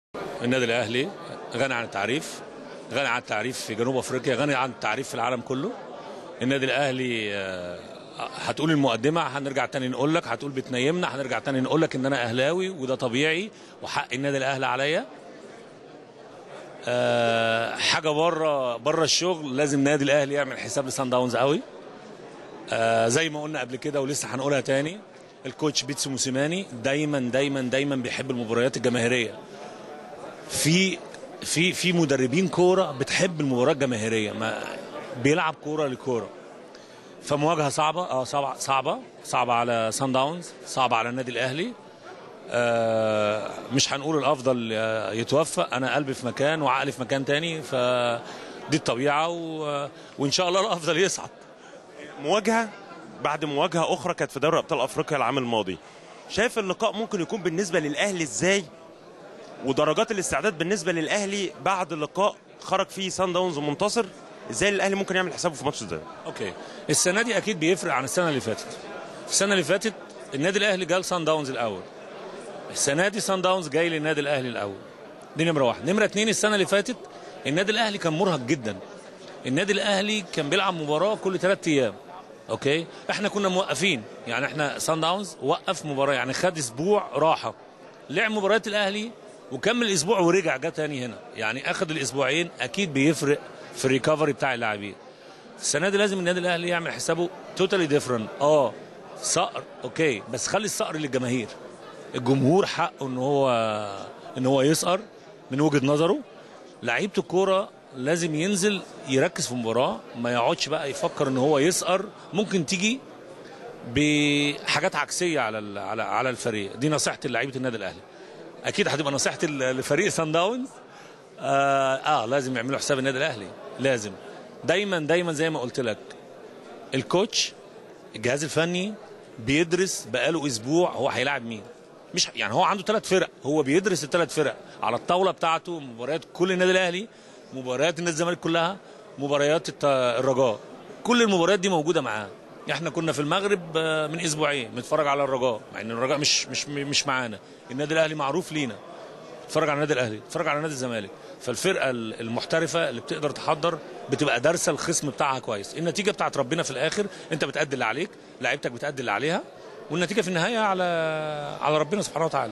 النادي الاهلي غني عن التعريف غني عن التعريف في جنوب افريقيا غني عن التعريف في العالم كله النادي الاهلي آه، هتقول المقدمه هنرجع تاني نقول لك هتقول بتنيمنا هنرجع تاني نقول لك ان انا اهلاوي وده طبيعي وحق النادي الاهلي عليا آه، حاجه بره بره الشغل لازم النادي الاهلي يعمل حساب لسان داونز قوي آه، زي ما قلنا قبل كده ولسه هنقولها تاني الكوتش بيتسو موسيماني دايما دايما دايما بيحب المباريات الجماهيريه في في في مدربين كوره بتحب المباراه الجماهيريه ما بيلعب كوره لكوره فمواجهه صعبه اه صعبه صعبه صعبه على سان داونز صعبه على النادي الاهلي آه مش هنقول الافضل آه، يتوفق انا قلبي في مكان وعقلي في مكان تاني فدي الطبيعه و... وان شاء الله الافضل يصعد مواجهه بعد مواجهه اخرى كانت في دوري ابطال افريقيا العام الماضي شايف اللقاء ممكن يكون بالنسبه للاهلي ازاي ودرجات الاستعداد بالنسبه للاهلي بعد لقاء خرج فيه سان داونز منتصر ازاي الاهلي ممكن يعمل حسابه في ماتش زي اوكي السنه دي اكيد بيفرق عن السنه اللي فاتت السنه اللي فاتت النادي الاهلي جال سان داونز الاول السنه دي سان داونز جاي للنادي الاهلي الاول دي نمره واحد نمره اتنين السنه اللي فاتت النادي الاهلي كان مرهق جدا النادي الاهلي كان بيلعب مباراه كل ثلاث ايام اوكي احنا كنا موقفين يعني احنا سان داونز وقف مباراه يعني خد اسبوع راحه لعب مباريات الاهلي وكمل اسبوع ورجع جه تاني هنا يعني اخد الاسبوعين اكيد بيفرق في الريكفري بتاع اللاعبين السنه دي لازم النادي الاهلي يعمل حسابه توتالي ديفرنت اه صقر اوكي بس خلي الصقر للجماهير الجمهور حقه ان هو ان هو يسقر من وجهه نظره لعيبه الكوره لازم ينزل يركز في المباراه ما يقعدش بقى يفكر ان هو يسقر ممكن تيجي بحاجات عكسيه على ال- على على الفريق دي نصيحتي لعيبه النادي الاهلي اكيد هتبقى نصيحتي ل- لفريق سان داونز آه, اه لازم يعملوا حساب النادي الاهلي لازم دايما دايما زي ما قلت لك الكوتش الجهاز الفني بيدرس بقاله اسبوع هو هيلاعب مين مش يعني هو عنده ثلاث فرق هو بيدرس الثلاث فرق على الطاوله بتاعته مباريات كل النادي الاهلي مباريات النادي الزمالك كلها مباريات الت- الرجاء كل المباريات دي موجوده معاه احنا كنا في المغرب آه، من اسبوعين بنتفرج على الرجاء مع ان الرجاء مش مش مش معانا النادي الاهلي معروف لينا اتفرج على النادي الاهلي اتفرج على نادي الزمالك فالفرقه ال- المحترفه اللي بتقدر تحضر بتبقى دارسه الخصم بتاعها كويس النتيجه بتاعت ربنا في الاخر انت بتأدي اللي عليك لعيبتك بتأدي اللي عليها والنتيجه في النهايه على على ربنا سبحانه وتعالى